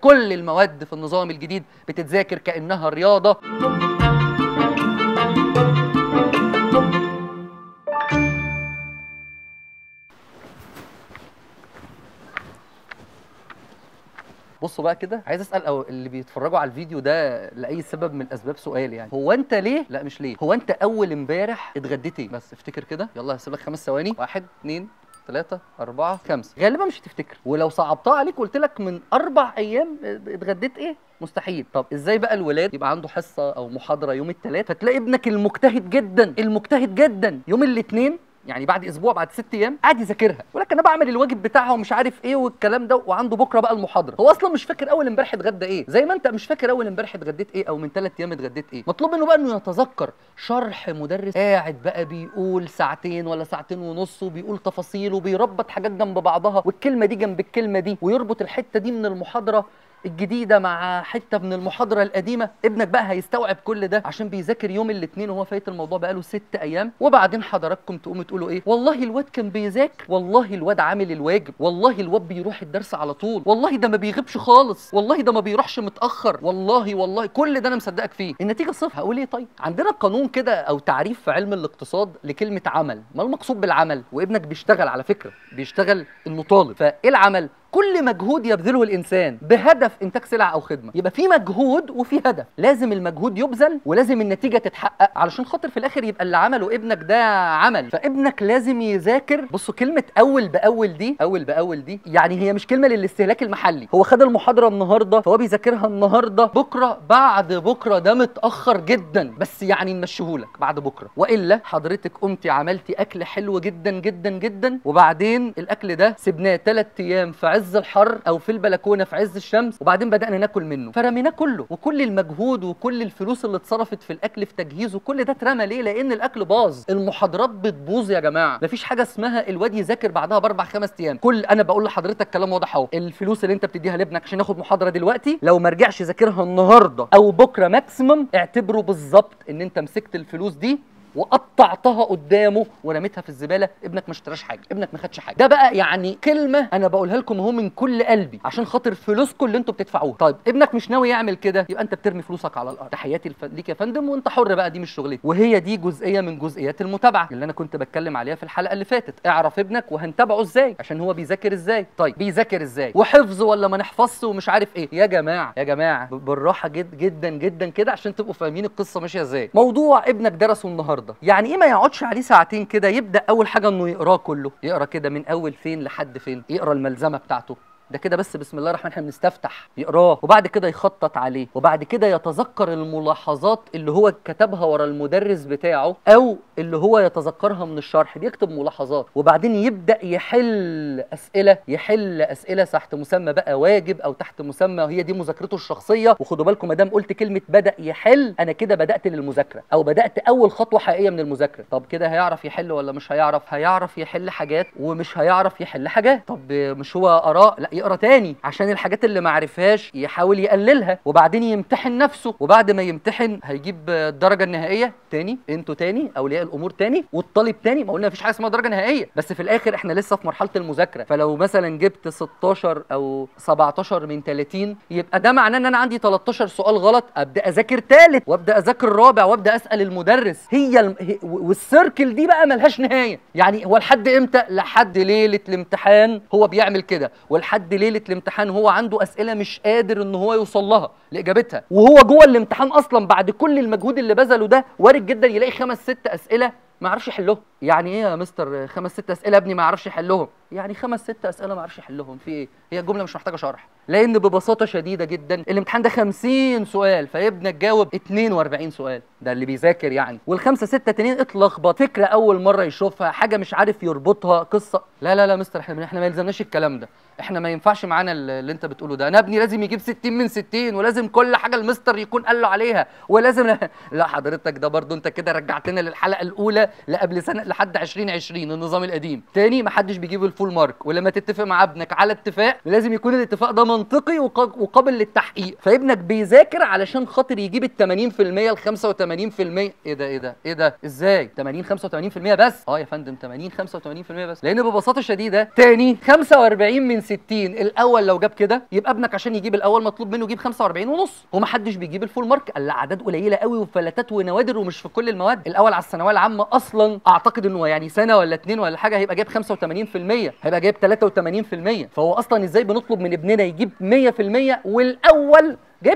كل المواد في النظام الجديد بتتذاكر كانها رياضه بصوا بقى كده عايز اسال او اللي بيتفرجوا على الفيديو ده لاي سبب من الاسباب سؤال يعني هو انت ليه لا مش ليه هو انت اول امبارح اتغديت ايه بس افتكر كده يلا هسيب لك خمس ثواني واحد اتنين ثلاثة أربعة خمسة غالبا مش هتفتكر ولو صعبتها عليك وقلت لك من أربع أيام اتغديت إيه مستحيل طب ازاي بقى الولاد يبقى عنده حصه او محاضره يوم الثلاث فتلاقي ابنك المجتهد جدا المجتهد جدا يوم الاثنين يعني بعد اسبوع بعد ست ايام قاعد يذاكرها يقول لك انا بعمل الواجب بتاعها ومش عارف ايه والكلام ده وعنده بكره بقى المحاضره هو اصلا مش فاكر اول امبارح اتغدى ايه زي ما انت مش فاكر اول امبارح اتغديت ايه او من ثلاث ايام اتغديت ايه مطلوب منه بقى انه يتذكر شرح مدرس قاعد بقى بيقول ساعتين ولا ساعتين ونص وبيقول تفاصيل وبيربط حاجات جنب بعضها والكلمه دي جنب الكلمه دي ويربط الحته دي من المحاضره الجديده مع حته من المحاضره القديمه ابنك بقى هيستوعب كل ده عشان بيذاكر يوم الاثنين وهو فايت الموضوع بقاله ست ايام وبعدين حضراتكم تقوموا تقولوا ايه والله الواد كان بيذاكر والله الواد عامل الواجب والله الواد بيروح الدرس على طول والله ده ما بيغيبش خالص والله ده ما بيروحش متاخر والله والله كل ده انا مصدقك فيه النتيجه صفر هقول ايه طيب عندنا قانون كده او تعريف في علم الاقتصاد لكلمه عمل ما المقصود بالعمل وابنك بيشتغل على فكره بيشتغل انه طالب فايه العمل كل مجهود يبذله الانسان بهدف انتاج سلعه او خدمه يبقى في مجهود وفي هدف لازم المجهود يبذل ولازم النتيجه تتحقق علشان خاطر في الاخر يبقى اللي عمله ابنك ده عمل فابنك لازم يذاكر بصوا كلمه اول باول دي اول باول دي يعني هي مش كلمه للاستهلاك المحلي هو خد المحاضره النهارده فهو بيذاكرها النهارده بكره بعد بكره ده متاخر جدا بس يعني نمشيهولك بعد بكره والا حضرتك قمتي عملتي اكل حلو جدا جدا جدا وبعدين الاكل ده سبناه ثلاث ايام في عز الحر او في البلكونه في عز الشمس وبعدين بدانا ناكل منه فرميناه كله وكل المجهود وكل الفلوس اللي اتصرفت في الاكل في تجهيزه كل ده اترمى ليه لان الاكل باظ المحاضرات بتبوظ يا جماعه مفيش حاجه اسمها الواد يذاكر بعدها باربع خمس ايام كل انا بقول لحضرتك كلام واضح اهو الفلوس اللي انت بتديها لابنك عشان ياخد محاضره دلوقتي لو ما رجعش يذاكرها النهارده او بكره ماكسيمم اعتبره بالظبط ان انت مسكت الفلوس دي وقطعتها قدامه ورميتها في الزباله ابنك ما اشتراش حاجه ابنك ما خدش حاجه ده بقى يعني كلمه انا بقولها لكم اهو من كل قلبي عشان خاطر فلوسكم اللي انتوا بتدفعوها طيب ابنك مش ناوي يعمل كده يبقى انت بترمي فلوسك على الارض تحياتي الف... ليك يا فندم وانت حر بقى دي مش شغلتي وهي دي جزئيه من جزئيات المتابعه اللي انا كنت بتكلم عليها في الحلقه اللي فاتت اعرف ابنك وهنتابعه ازاي عشان هو بيذاكر ازاي طيب بيذاكر ازاي وحفظ ولا ما نحفظش ومش عارف ايه يا جماعه يا جماعه ب- بالراحه جد جدا جدا كده عشان تبقوا فاهمين القصه ماشيه ازاي موضوع ابنك درسه النهارده يعني ايه ما يقعدش عليه ساعتين كده يبدا اول حاجه انه يقراه كله يقرا كده من اول فين لحد فين يقرا الملزمه بتاعته ده كده بس بسم الله الرحمن الرحيم نستفتح يقراه وبعد كده يخطط عليه وبعد كده يتذكر الملاحظات اللي هو كتبها ورا المدرس بتاعه او اللي هو يتذكرها من الشرح بيكتب ملاحظات وبعدين يبدا يحل اسئله يحل اسئله تحت مسمى بقى واجب او تحت مسمى هي دي مذاكرته الشخصيه وخدوا بالكم ما دام قلت كلمه بدا يحل انا كده بدات للمذاكره او بدات اول خطوه حقيقيه من المذاكره طب كده هيعرف يحل ولا مش هيعرف هيعرف يحل حاجات ومش هيعرف يحل حاجات طب مش هو اراء لا يقرا تاني عشان الحاجات اللي ما عرفهاش يحاول يقللها وبعدين يمتحن نفسه وبعد ما يمتحن هيجيب الدرجه النهائيه تاني انتوا تاني اولياء الامور تاني والطالب تاني ما قلنا مفيش حاجه اسمها درجه نهائيه بس في الاخر احنا لسه في مرحله المذاكره فلو مثلا جبت 16 او 17 من 30 يبقى ده معناه ان انا عندي 13 سؤال غلط ابدا اذاكر ثالث وابدا اذاكر رابع وابدا اسال المدرس هي, الم... هي والسيركل دي بقى ملهاش نهايه يعني هو لحد امتى لحد ليله الامتحان هو بيعمل كده ولحد ليله الامتحان هو عنده اسئله مش قادر ان هو يوصل لها لاجابتها وهو جوه الامتحان اصلا بعد كل المجهود اللي بذله ده وارد جدا يلاقي خمس ست اسئله ما يعرفش يحلهم يعني ايه يا مستر خمس ست اسئله ابني ما يعرفش يحلهم يعني خمس ست اسئله ما يعرفش يحلهم في ايه هي الجمله مش محتاجه شرح لان ببساطه شديده جدا الامتحان ده 50 سؤال فابنك جاوب 42 سؤال ده اللي بيذاكر يعني والخمسه سته تانيين اتلخبط فكره اول مره يشوفها حاجه مش عارف يربطها قصه لا لا لا مستر احنا احنا ما يلزمناش الكلام ده احنا ما ينفعش معانا اللي انت بتقوله ده انا ابني لازم يجيب 60 من 60 ولازم كل حاجه المستر يكون قال له عليها ولازم لا حضرتك ده برضو انت كده رجعتنا للحلقه الاولى لقبل سنه لحد 2020 النظام القديم تاني محدش بيجيب الفول مارك ولما تتفق مع ابنك على اتفاق لازم يكون الاتفاق ده منطقي وق- وقابل للتحقيق فابنك بيذاكر علشان خاطر يجيب ال 80% ال 85% ايه ده ايه ده ايه ده ازاي 80 85% بس اه يا فندم 80 85% بس لان ببساطه شديده تاني 45 من 60 الاول لو جاب كده يبقى ابنك عشان يجيب الاول مطلوب منه يجيب 45 ونص ومحدش بيجيب الفول مارك الا اعداد قليله قوي وفلاتات ونوادر ومش في كل المواد الاول على الثانويه العامه اصلا اعتقد انه يعني سنه ولا اتنين ولا حاجه هيبقى جايب 85% هيبقى جايب 83% فهو اصلا ازاي بنطلب من ابننا يجيب 100% والاول جايب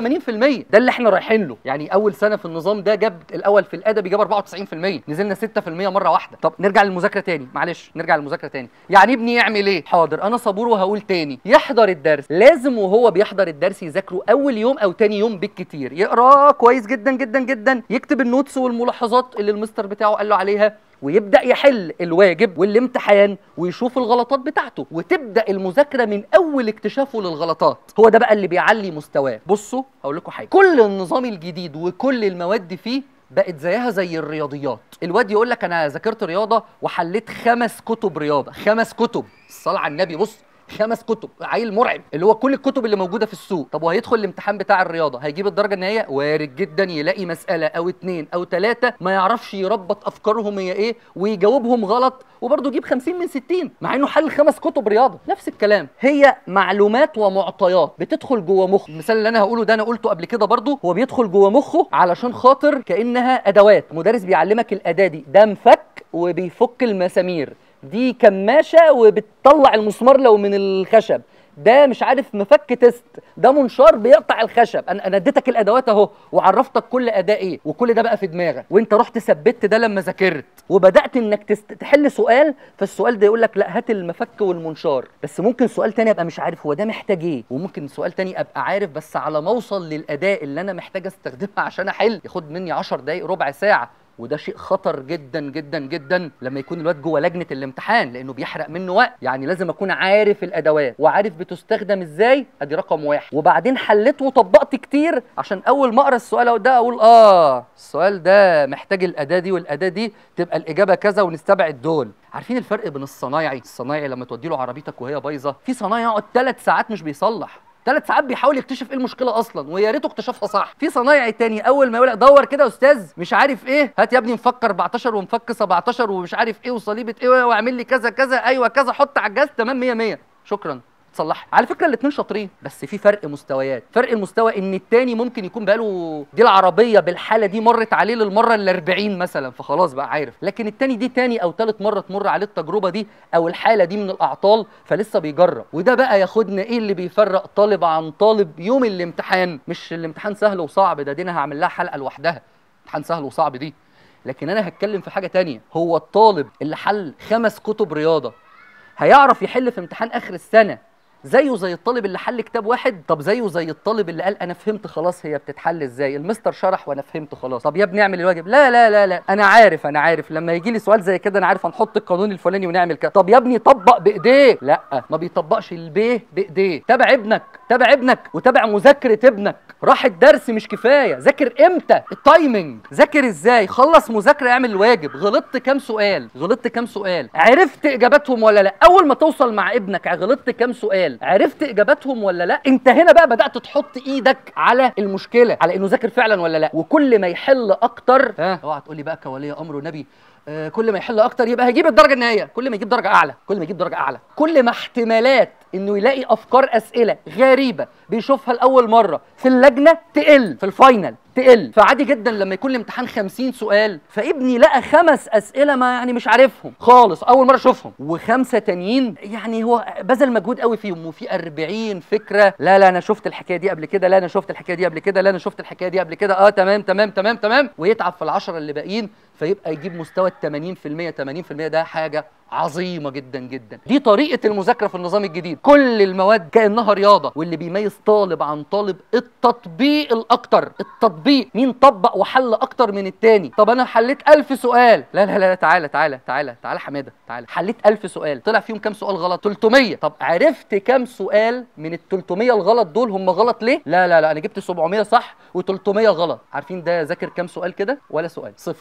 83% ده اللي احنا رايحين له يعني اول سنه في النظام ده جاب الاول في الادبي جاب 94% نزلنا 6% مره واحده طب نرجع للمذاكره تاني معلش نرجع للمذاكره تاني يعني ابني يعمل ايه حاضر انا صبور وهقول تاني يحضر الدرس لازم وهو بيحضر الدرس يذاكره اول يوم او تاني يوم بالكتير يقراه كويس جدا جدا جدا يكتب النوتس والملاحظات اللي المستر بتاعه قال له عليها ويبدا يحل الواجب والامتحان ويشوف الغلطات بتاعته وتبدا المذاكره من اول اكتشافه للغلطات هو ده بقى اللي بيعلي مستواه بصوا هقول لكم حاجه كل النظام الجديد وكل المواد فيه بقت زيها زي الرياضيات الواد يقول لك انا ذاكرت رياضه وحليت خمس كتب رياضه خمس كتب الصلاه على النبي بص خمس كتب عيل مرعب اللي هو كل الكتب اللي موجوده في السوق طب وهيدخل الامتحان بتاع الرياضه هيجيب الدرجه النهائيه وارد جدا يلاقي مساله او اتنين او تلاته ما يعرفش يربط افكارهم هي ايه ويجاوبهم غلط وبرضه يجيب 50 من 60 مع انه حل خمس كتب رياضه نفس الكلام هي معلومات ومعطيات بتدخل جوه مخ المثال اللي انا هقوله ده انا قلته قبل كده برضه هو بيدخل جوه مخه علشان خاطر كانها ادوات مدرس بيعلمك الاداه دي ده مفك وبيفك المسامير دي كماشه وبتطلع المسمار لو من الخشب ده مش عارف مفك تيست ده منشار بيقطع الخشب انا انا اديتك الادوات اهو وعرفتك كل اداه ايه وكل ده بقى في دماغك وانت رحت ثبت ده لما ذاكرت وبدات انك تست... تحل سؤال فالسؤال ده يقول لك لا هات المفك والمنشار بس ممكن سؤال تاني ابقى مش عارف هو ده محتاج ايه وممكن سؤال تاني ابقى عارف بس على ما اوصل للاداه اللي انا محتاج استخدمها عشان احل ياخد مني 10 دقايق ربع ساعه وده شيء خطر جدا جدا جدا لما يكون الواد جوه لجنه الامتحان لانه بيحرق منه وقت يعني لازم اكون عارف الادوات وعارف بتستخدم ازاي ادي رقم واحد وبعدين حليت وطبقت كتير عشان اول ما اقرا السؤال ده اقول اه السؤال ده محتاج الاداه دي والاداه دي تبقى الاجابه كذا ونستبعد دول عارفين الفرق بين الصنايعي الصنايعي لما تودي له عربيتك وهي بايظه في صنايعي يقعد ثلاث ساعات مش بيصلح ثلاث ساعات بيحاول يكتشف ايه المشكله اصلا ويا ريته اكتشفها صح في صنايعي تاني اول ما يقول لك دور كده يا استاذ مش عارف ايه هات يا ابني مفك 14 ومفك 17 ومش عارف ايه وصليبه ايه واعمل لي كذا كذا ايوه كذا حط على الجهاز تمام 100 100 شكرا تصلحها على فكره الاثنين شاطرين بس في فرق مستويات فرق المستوى ان التاني ممكن يكون بقاله دي العربيه بالحاله دي مرت عليه للمره ال 40 مثلا فخلاص بقى عارف لكن التاني دي تاني او تالت مره تمر عليه التجربه دي او الحاله دي من الاعطال فلسه بيجرب وده بقى ياخدنا ايه اللي بيفرق طالب عن طالب يوم الامتحان مش الامتحان سهل وصعب ده دي انا هعمل لها حلقه لوحدها امتحان سهل وصعب دي لكن انا هتكلم في حاجه تانية هو الطالب اللي حل خمس كتب رياضه هيعرف يحل في امتحان اخر السنه زيه زي الطالب اللي حل كتاب واحد طب زيه زي الطالب اللي قال انا فهمت خلاص هي بتتحل ازاي المستر شرح وانا فهمت خلاص طب يا ابني اعمل الواجب لا لا لا لا انا عارف انا عارف لما يجي لي سؤال زي كده انا عارف هنحط القانون الفلاني ونعمل كده طب يا ابني طبق بايديه لا ما بيطبقش البيه بايديه تابع ابنك تابع ابنك وتابع مذاكره ابنك راح الدرس مش كفايه ذاكر امتى التايمنج ذاكر ازاي خلص مذاكره اعمل الواجب غلطت كام سؤال غلطت كام سؤال عرفت اجاباتهم ولا لا اول ما توصل مع ابنك غلطت كام سؤال عرفت اجاباتهم ولا لا انت هنا بقى بدات تحط ايدك على المشكله على انه ذاكر فعلا ولا لا وكل ما يحل اكتر ها اوعى تقول لي بقى كولي امر ونبي آه كل ما يحل اكتر يبقى هيجيب الدرجه النهائيه كل ما يجيب درجه اعلى كل ما يجيب درجه اعلى كل ما احتمالات انه يلاقي افكار اسئله غريبه بيشوفها لاول مره في اللجنه تقل في الفاينل تقل فعادي جدا لما يكون الامتحان 50 سؤال فابني لقى خمس اسئله ما يعني مش عارفهم خالص اول مره اشوفهم وخمسه تانيين يعني هو بذل مجهود قوي فيهم وفي 40 فكره لا لا انا شفت الحكايه دي قبل كده لا انا شفت الحكايه دي قبل كده لا انا شفت الحكايه دي قبل كده اه تمام تمام تمام تمام ويتعب في العشره اللي باقيين فيبقى يجيب مستوى ال 80% 80% ده حاجه عظيمه جدا جدا دي طريقه المذاكره في النظام الجديد كل المواد كانها رياضه واللي بيميز طالب عن طالب التطبيق الاكتر التطبيق مين طبق وحل اكتر من التاني طب انا حليت ألف سؤال لا لا لا تعالى تعالى تعالى تعالى حماده تعالى حليت ألف سؤال طلع فيهم كام سؤال غلط 300 طب عرفت كام سؤال من ال 300 الغلط دول هم غلط ليه لا لا لا انا جبت 700 صح و300 غلط عارفين ده ذاكر كام سؤال كده ولا سؤال صفر بالنسبه لي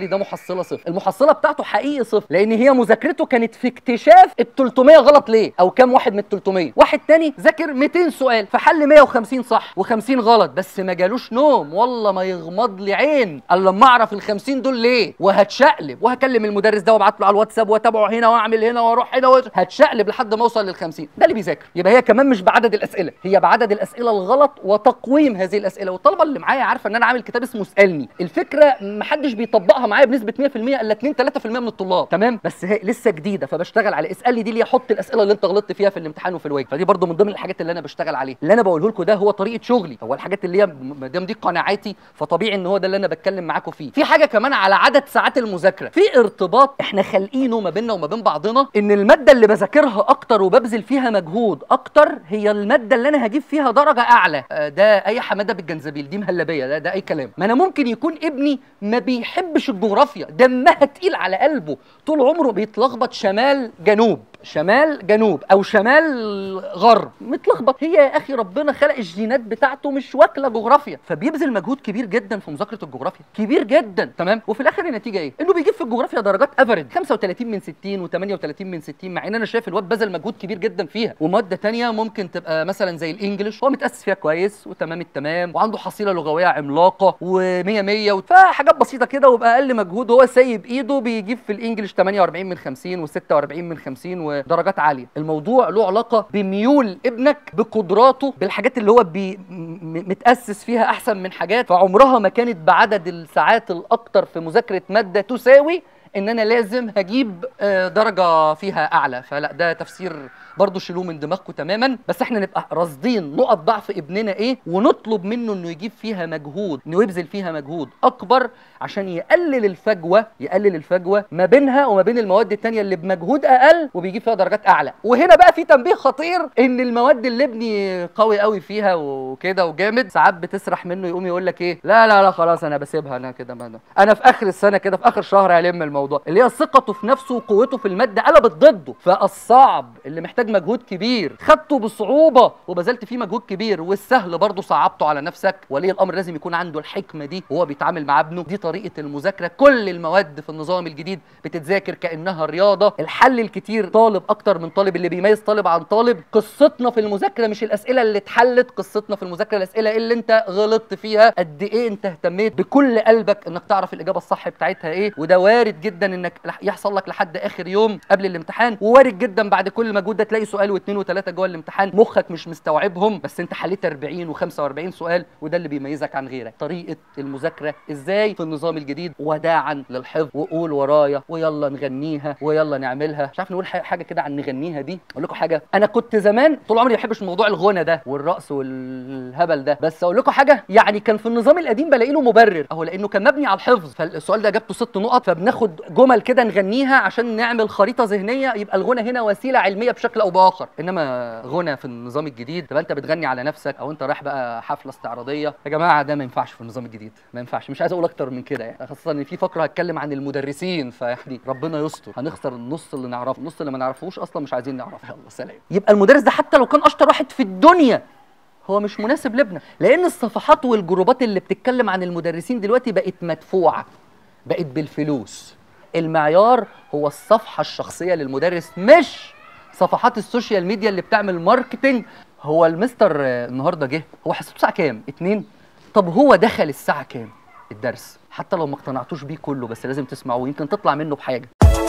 لي ده محصله صفر المحصله بتاعته حقيقي صفر لان هي مذاكرته كانت في اكتشاف ال 300 غلط ليه او كام واحد من ال 300 واحد تاني ذاكر 200 سؤال فحل 150 صح و50 غلط بس ما جالوش نوم والله ما يغمض لي عين الا لما اعرف ال 50 دول ليه وهتشقلب وهكلم المدرس ده وابعت له على الواتساب واتابعه هنا واعمل هنا واروح هنا وش- هتشقلب لحد ما اوصل لل 50 ده اللي بيذاكر يبقى هي كمان مش بعدد الاسئله هي بعدد الاسئله الغلط وتقويم هذه الاسئله والطلبه اللي معايا عارفه ان انا عامل كتاب اسمه اسالني الفكره محدش بيطبقها معايا بنسبه 100% الا 2 3% من الطلاب تمام بس هي لسه جديده فبشتغل على اسالني دي اللي احط الاسئله اللي انت غلطت فيها في الامتحان وفي الواجب فدي برضو من ضمن الحاجات اللي انا بشتغل عليها اللي انا بقوله لكم ده هو طريقه شغلي هو الحاجات اللي هي ما دام دي قناعاتي فطبيعي ان هو ده اللي انا بتكلم معاكم فيه في حاجه كمان على عدد ساعات المذاكره في ارتباط احنا خالقينه ما بيننا وما بين بعضنا ان الماده اللي بذاكرها اكتر وببذل فيها مجهود اكتر هي الماده اللي انا هجيب فيها درجه اعلى آه، ده اي حماده بالجنزبيل دي مهلبيه ده, ده اي كلام ما انا ممكن يكون ابني ما بيحبش الجغرافيا دمها تقيل على قلبه طول عمره بيتلخبط شمال جنوب شمال جنوب او شمال غرب متلخبط هي يا اخي ربنا خلق الجينات بتاعته مش واكله جغرافيا فبيبذل مجهود كبير جدا في مذاكره الجغرافيا كبير جدا تمام وفي الاخر النتيجه ايه انه بيجيب في الجغرافيا درجات افريج 35 من 60 و38 من 60 مع ان انا شايف الواد بذل مجهود كبير جدا فيها وماده تانية ممكن تبقى مثلا زي الانجليش هو متاسس فيها كويس وتمام التمام وعنده حصيله لغويه عملاقه و100 100 فحاجات بسيطه كده وباقل مجهود هو سايب ايده بيجيب في الانجليش 48 من 50 و46 من 50 ودرجات عاليه الموضوع له علاقه بميول ابنك بقدراته بالحاجات اللي هو بي م- متاسس فيها احسن من حاجات فعمرها ما كانت بعدد الساعات الاكتر في مذاكره ماده تساوي ان انا لازم هجيب آه، درجه فيها اعلى فلا ده تفسير برضه شيلوه من دماغكم تماما بس احنا نبقى راصدين نقط ضعف ابننا ايه ونطلب منه انه يجيب فيها مجهود انه يبذل فيها مجهود اكبر عشان يقلل الفجوه يقلل الفجوه ما بينها وما بين المواد التانية اللي بمجهود اقل وبيجيب فيها درجات اعلى وهنا بقى في تنبيه خطير ان المواد اللي ابني قوي قوي فيها وكده وجامد ساعات بتسرح منه يقوم يقول لك ايه لا لا لا خلاص انا بسيبها انا كده ما أنا- انا في اخر السنه كده في اخر شهر هلم الموضوع اللي هي ثقته في نفسه وقوته في الماده قلبت ضده فالصعب اللي محتاج مجهود كبير خدته بصعوبه وبذلت فيه مجهود كبير والسهل برضه صعبته على نفسك ولي الامر لازم يكون عنده الحكمه دي وهو بيتعامل مع ابنه دي طريقه المذاكره كل المواد في النظام الجديد بتتذاكر كانها رياضه الحل الكتير طالب اكتر من طالب اللي بيميز طالب عن طالب قصتنا في المذاكره مش الاسئله اللي اتحلت قصتنا في المذاكره الاسئله اللي انت غلطت فيها قد ايه انت اهتميت بكل قلبك انك تعرف الاجابه الصح بتاعتها ايه وده وارد جدا انك لح- يحصل لك لحد اخر يوم قبل الامتحان ووارد جدا بعد كل مجهود ده تلاقي سؤال واثنين وثلاثه جوه الامتحان مخك مش مستوعبهم بس انت حليت 40 و45 سؤال وده اللي بيميزك عن غيرك طريقه المذاكره ازاي في النظام الجديد وداعا للحفظ وقول ورايا ويلا نغنيها ويلا نعملها مش عارف نقول ح- حاجه كده عن نغنيها دي اقول لكم حاجه انا كنت زمان طول عمري ما بحبش موضوع الغنى ده والرقص والهبل ده بس اقول لكم حاجه يعني كان في النظام القديم بلاقي له مبرر اهو لانه كان مبني على الحفظ فالسؤال ده اجابته ست نقط فبناخد جمل كده نغنيها عشان نعمل خريطه ذهنيه يبقى الغنى هنا وسيله علميه بشكل او باخر انما غنى في النظام الجديد تبقى انت بتغني على نفسك او انت رايح بقى حفله استعراضيه يا جماعه ده ما ينفعش في النظام الجديد ما ينفعش مش عايز اقول اكتر من كده يعني خاصه ان في فقره هتكلم عن المدرسين فيعني ربنا يستر هنخسر النص اللي نعرفه النص اللي ما نعرفوش اصلا مش عايزين نعرفه يلا سلام يبقى المدرس ده حتى لو كان اشطر واحد في الدنيا هو مش مناسب لابنك لان الصفحات والجروبات اللي بتتكلم عن المدرسين دلوقتي بقت مدفوعه بقت بالفلوس المعيار هو الصفحه الشخصيه للمدرس مش صفحات السوشيال ميديا اللي بتعمل ماركتنج هو المستر آه، النهارده جه هو حسيته الساعه كام اتنين طب هو دخل الساعه كام الدرس حتى لو ما اقتنعتوش بيه كله بس لازم تسمعوه يمكن تطلع منه بحاجه